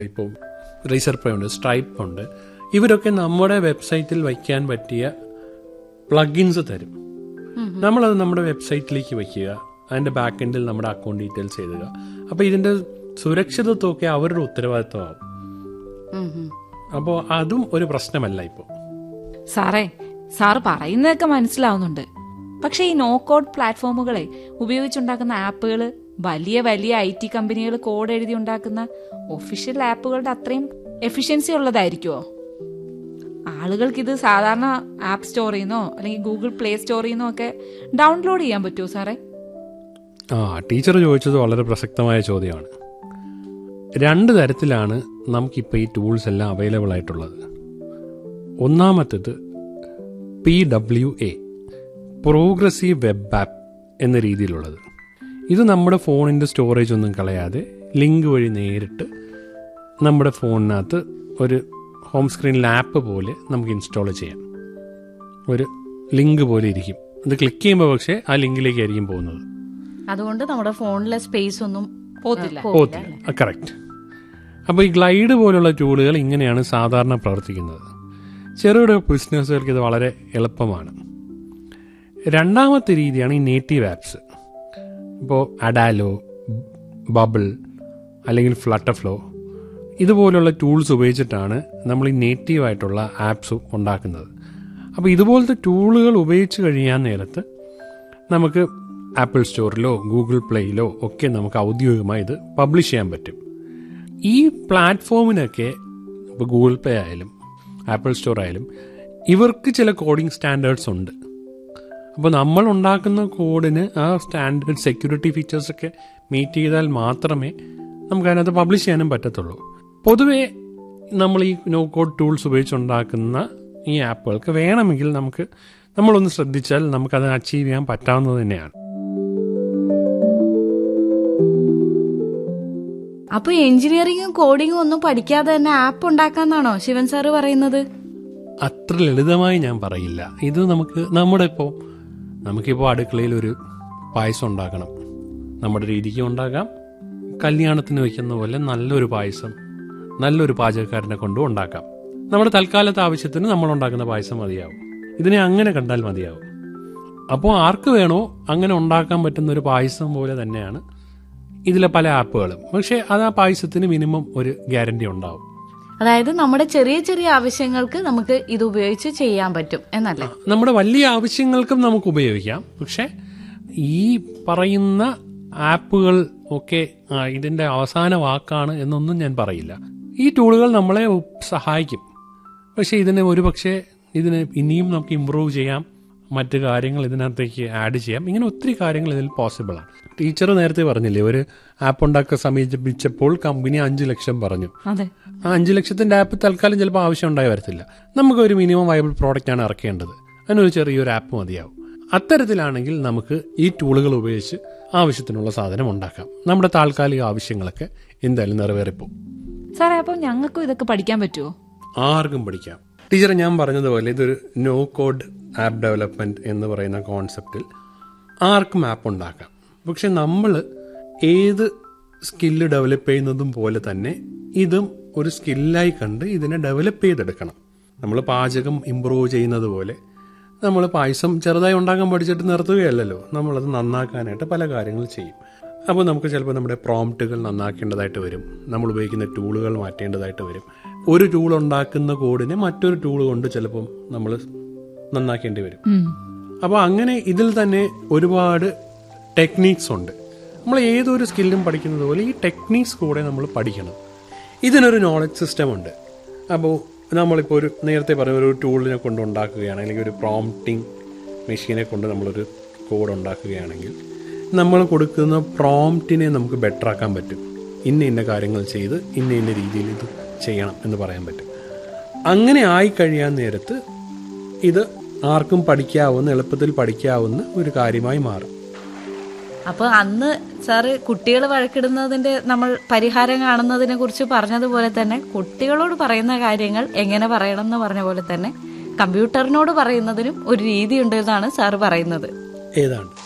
ഇപ്പോൾ റീസർ പ്രേ ഉണ്ട് സ്ട്രൈപ്പ് ഉണ്ട് ഇവരൊക്കെ നമ്മുടെ വെബ്സൈറ്റിൽ വയ്ക്കാൻ പറ്റിയ പ്ലഗിൻസ് തരും നമ്മളത് നമ്മുടെ വെബ്സൈറ്റിലേക്ക് വയ്ക്കുക അതിന്റെ ബാക്ക് എൻഡിൽ നമ്മുടെ അക്കൗണ്ട് ഡീറ്റെയിൽസ് എഴുതുക അപ്പോൾ ഇതിന്റെ സുരക്ഷിതത്വമൊക്കെ അവരുടെ ഉത്തരവാദിത്വമാവും ഉം ഉം. അപ്പോൾ അതും ഒരു പ്രശ്നമല്ല ഇപ്പോൾ സാറേ സാറ് പറയുന്നതൊക്കെ മനസ്സിലാവുന്നുണ്ട് പക്ഷെ ഈ നോ കോഡ് പ്ലാറ്റ്ഫോമുകളെ ഉപയോഗിച്ചുണ്ടാക്കുന്ന ആപ്പുകൾ വലിയ വലിയ ഐ ടി കമ്പനികൾ കോഡ് എഴുതി ഉണ്ടാക്കുന്ന ഒഫീഷ്യൽ ആപ്പുകളുടെ അത്രയും എഫിഷ്യൻസി ഉള്ളതായിരിക്കുമോ ആളുകൾക്ക് ഇത് സാധാരണ ആപ്പ് സ്റ്റോറിൽ നിന്നോ അല്ലെങ്കിൽ ഗൂഗിൾ പ്ലേ സ്റ്റോറിൽ നിന്നോ ഒക്കെ ഡൗൺലോഡ് ചെയ്യാൻ പറ്റുമോ സാറേ ആ ടീച്ചർ ചോദിച്ചത് വളരെ പ്രസക്തമായ ചോദ്യമാണ് രണ്ട് തരത്തിലാണ് നമുക്കിപ്പോൾ ഈ ടൂൾസ് എല്ലാം അവൈലബിൾ ആയിട്ടുള്ളത് ഒന്നാമത്തേത് P W A progressive web app എന്ന രീതിയിലുള്ളത് ഇത് നമ്മുടെ ഫോണിൻ്റെ സ്റ്റോറേജ് ഒന്നും കളയാതെ ലിങ്ക് വഴി നേരിട്ട് നമ്മുടെ ഫോണിനകത്ത് ഒരു ഹോം സ്ക്രീനിൽ ആപ്പ് പോലെ നമുക്ക് ഇൻസ്റ്റാൾ ചെയ്യാം ഒരു ലിങ്ക് പോലെ ഇരിക്കും ഇത് ക്ലിക്ക് ചെയ്യുമ്പോൾ പക്ഷേ ആ ലിങ്കിലേക്കായിരിക്കും പോകുന്നത് അതുകൊണ്ട് നമ്മുടെ ഫോണിലെ സ്പേസ് ഒന്നും പോത്തില്ല പോത്തില്ല കറക്റ്റ് അപ്പോൾ ഈ ഗ്ലൈഡ് പോലുള്ള ടൂളുകൾ ഇങ്ങനെയാണ് സാധാരണ പ്രവർത്തിക്കുന്നത് ചെറുകിട ബിസിനസ്സുകൾക്ക് ഇത് വളരെ എളുപ്പമാണ് രണ്ടാമത്തെ രീതിയാണ് ഈ നേറ്റീവ് ആപ്സ് ഇപ്പോൾ അഡാലോ ബബിൾ അല്ലെങ്കിൽ ഫ്ലട്ടർഫ്ലോ ഇതുപോലുള്ള ടൂൾസ് ഉപയോഗിച്ചിട്ടാണ് നമ്മൾ ഈ നേറ്റീവ് ആയിട്ടുള്ള ആപ്സ് ഉണ്ടാക്കുന്നത് അപ്പോൾ ഇതുപോലത്തെ ടൂളുകൾ ഉപയോഗിച്ച് കഴിയാൻ നേരത്ത് നമുക്ക് ആപ്പിൾ സ്റ്റോറിലോ ഗൂഗിൾ പ്ലേയിലോ ഒക്കെ നമുക്ക് ഔദ്യോഗികമായി ഇത് പബ്ലിഷ് ചെയ്യാൻ പറ്റും ഈ പ്ലാറ്റ്ഫോമിനൊക്കെ ഇപ്പോൾ ഗൂഗിൾ പേ ആയാലും ആപ്പിൾ സ്റ്റോർ ആയാലും ഇവർക്ക് ചില കോഡിംഗ് സ്റ്റാൻഡേർഡ്സ് ഉണ്ട് അപ്പോൾ നമ്മൾ ഉണ്ടാക്കുന്ന കോഡിന് ആ സ്റ്റാൻഡേർഡ് സെക്യൂരിറ്റി ഫീച്ചേഴ്സൊക്കെ മീറ്റ് ചെയ്താൽ മാത്രമേ നമുക്ക് അതിനകത്ത് പബ്ലിഷ് ചെയ്യാനും പറ്റത്തുള്ളൂ പൊതുവേ നമ്മൾ ഈ നോ കോഡ് ടൂൾസ് ഉപയോഗിച്ചുണ്ടാക്കുന്ന ഈ ആപ്പുകൾക്ക് വേണമെങ്കിൽ നമുക്ക് നമ്മളൊന്ന് ശ്രദ്ധിച്ചാൽ നമുക്കത് അച്ചീവ് ചെയ്യാൻ പറ്റാവുന്നത് തന്നെയാണ് അപ്പൊ എഞ്ചിനീയറിംഗും കോഡിങ്ങും ഒന്നും പഠിക്കാതെ തന്നെ ആപ്പ് ഉണ്ടാക്കാന്നാണോ ശിവൻ സാറ് പറയുന്നത് അത്ര ലളിതമായി ഞാൻ പറയില്ല ഇത് നമുക്ക് നമ്മുടെ ഇപ്പോൾ നമുക്കിപ്പോൾ അടുക്കളയിൽ ഒരു പായസം ഉണ്ടാക്കണം നമ്മുടെ രീതിക്ക് ഉണ്ടാക്കാം കല്യാണത്തിന് വയ്ക്കുന്ന പോലെ നല്ലൊരു പായസം നല്ലൊരു പാചകക്കാരനെ കൊണ്ടും ഉണ്ടാക്കാം നമ്മുടെ തൽക്കാലത്തെ ആവശ്യത്തിന് നമ്മൾ ഉണ്ടാക്കുന്ന പായസം മതിയാവും ഇതിനെ അങ്ങനെ കണ്ടാൽ മതിയാവും അപ്പോൾ ആർക്ക് വേണോ അങ്ങനെ ഉണ്ടാക്കാൻ പറ്റുന്ന ഒരു പായസം പോലെ തന്നെയാണ് ഇതിലെ പല ആപ്പുകളും പക്ഷേ അത് ആ പായസത്തിന് മിനിമം ഒരു ഗ്യാരണ്ടി ഉണ്ടാവും അതായത് നമ്മുടെ ചെറിയ ചെറിയ ആവശ്യങ്ങൾക്ക് നമുക്ക് ഇത് ഉപയോഗിച്ച് ചെയ്യാൻ പറ്റും എന്നല്ലേ നമ്മുടെ വലിയ ആവശ്യങ്ങൾക്കും നമുക്ക് ഉപയോഗിക്കാം പക്ഷെ ഈ പറയുന്ന ആപ്പുകൾ ഒക്കെ ആ, ഇതിന്റെ അവസാന വാക്കാണ് എന്നൊന്നും ഞാൻ പറയില്ല ഈ ടൂളുകൾ നമ്മളെ ഉ- സഹായിക്കും പക്ഷെ ഇതിന് ഒരുപക്ഷെ ഇതിന് ഇനിയും നമുക്ക് ഇമ്പ്രൂവ് ചെയ്യാം മറ്റു കാര്യങ്ങൾ ഇതിനകത്തേക്ക് ആഡ് ചെയ്യാം ഇങ്ങനെ ഒത്തിരി കാര്യങ്ങൾ ഇതിൽ പോസിബിൾ ആണ് ടീച്ചർ നേരത്തെ പറഞ്ഞില്ലേ ഒരു ആപ്പ് ഉണ്ടാക്കാൻ സമീപിച്ചപ്പോൾ കമ്പനി അഞ്ച് ലക്ഷം പറഞ്ഞു അതെ ആ അഞ്ച് ലക്ഷത്തിന്റെ ആപ്പ് തൽക്കാലം ചിലപ്പോൾ ആവശ്യം ഉണ്ടായി വരത്തില്ല നമുക്ക് ഒരു മിനിമം വയബിൾ പ്രോഡക്റ്റ് ആണ് ഇറക്കേണ്ടത് അതിനൊരു ചെറിയൊരു ആപ്പ് മതിയാവും അത്തരത്തിലാണെങ്കിൽ നമുക്ക് ഈ ടൂളുകൾ ഉപയോഗിച്ച് ആവശ്യത്തിനുള്ള സാധനം ഉണ്ടാക്കാം നമ്മുടെ താൽക്കാലിക ആവശ്യങ്ങളൊക്കെ എന്തായാലും നിറവേറിപ്പോവും സാറേ അപ്പോൾ ഞങ്ങൾക്കും ഇതൊക്കെ പഠിക്കാൻ പറ്റുമോ ആർക്കും പഠിക്കാം ടീച്ചർ ഞാൻ പറഞ്ഞതുപോലെ ഇതൊരു നോ കോഡ് ആപ്പ് ഡെവലപ്മെന്റ് എന്ന് പറയുന്ന കോൺസെപ്റ്റിൽ ആർക്കും ആപ്പ് ഉണ്ടാക്കാം പക്ഷെ നമ്മൾ ഏത് സ്കില്ല് ഡെവലപ്പ് ചെയ്യുന്നതും പോലെ തന്നെ ഇതും ഒരു സ്കില്ലായി കണ്ട് ഇതിനെ ഡെവലപ്പ് ചെയ്തെടുക്കണം നമ്മൾ പാചകം ഇമ്പ്രൂവ് ചെയ്യുന്നത് പോലെ നമ്മൾ പായസം ചെറുതായി ഉണ്ടാക്കാൻ പഠിച്ചിട്ട് നിർത്തുകയല്ലല്ലോ നമ്മളത് നന്നാക്കാനായിട്ട് പല കാര്യങ്ങൾ ചെയ്യും അപ്പോൾ നമുക്ക് ചിലപ്പോൾ നമ്മുടെ പ്രോംപ്റ്റുകൾ നന്നാക്കേണ്ടതായിട്ട് വരും നമ്മൾ ഉപയോഗിക്കുന്ന ടൂളുകൾ മാറ്റേണ്ടതായിട്ട് വരും ഒരു ടൂൾ ഉണ്ടാക്കുന്ന കോഡിനെ മറ്റൊരു ടൂൾ കൊണ്ട് ചിലപ്പം നമ്മൾ നന്നാക്കേണ്ടി വരും അപ്പോൾ അങ്ങനെ ഇതിൽ തന്നെ ഒരുപാട് ടെക്നീക്സ് ഉണ്ട് നമ്മൾ ഏതൊരു സ്കില്ലും പഠിക്കുന്നത് പോലെ ഈ ടെക്നീക്സ് കൂടെ നമ്മൾ പഠിക്കണം ഇതിനൊരു നോളജ് സിസ്റ്റം ഉണ്ട് അപ്പോൾ നമ്മളിപ്പോൾ ഒരു നേരത്തെ പറഞ്ഞ ഒരു ടൂളിനെ കൊണ്ട് ഉണ്ടാക്കുകയാണ് അല്ലെങ്കിൽ ഒരു പ്രോംപ്റ്റിംഗ് മെഷീനെ കൊണ്ട് നമ്മളൊരു കോഡ് ഉണ്ടാക്കുകയാണെങ്കിൽ നമ്മൾ കൊടുക്കുന്ന പ്രോംപ്റ്റിനെ നമുക്ക് ബെറ്റർ ആക്കാൻ പറ്റും ഇന്ന ഇന്ന കാര്യങ്ങൾ ചെയ്ത് ഇന്ന ഇന്ന രീതിയിൽ ഇത് ചെയ്യണം എന്ന് പറയാൻ പറ്റും അങ്ങനെ ആയി കഴിയാൻ നേരത്ത് ഇത് ആർക്കും പഠിക്കാവുന്ന എളുപ്പത്തിൽ പഠിക്കാവുന്ന ഒരു കാര്യമായി മാറും അപ്പൊ അന്ന് സാറ് കുട്ടികൾ വഴക്കിടുന്നതിന്റെ നമ്മൾ പരിഹാരം കാണുന്നതിനെ കുറിച്ച് പറഞ്ഞതുപോലെ തന്നെ കുട്ടികളോട് പറയുന്ന കാര്യങ്ങൾ എങ്ങനെ പറയണം എന്ന് പറഞ്ഞ പോലെ തന്നെ കമ്പ്യൂട്ടറിനോട് പറയുന്നതിനും ഒരു രീതിയുണ്ട് എന്നാണ് സാറ് പറയുന്നത് ഏതാണ്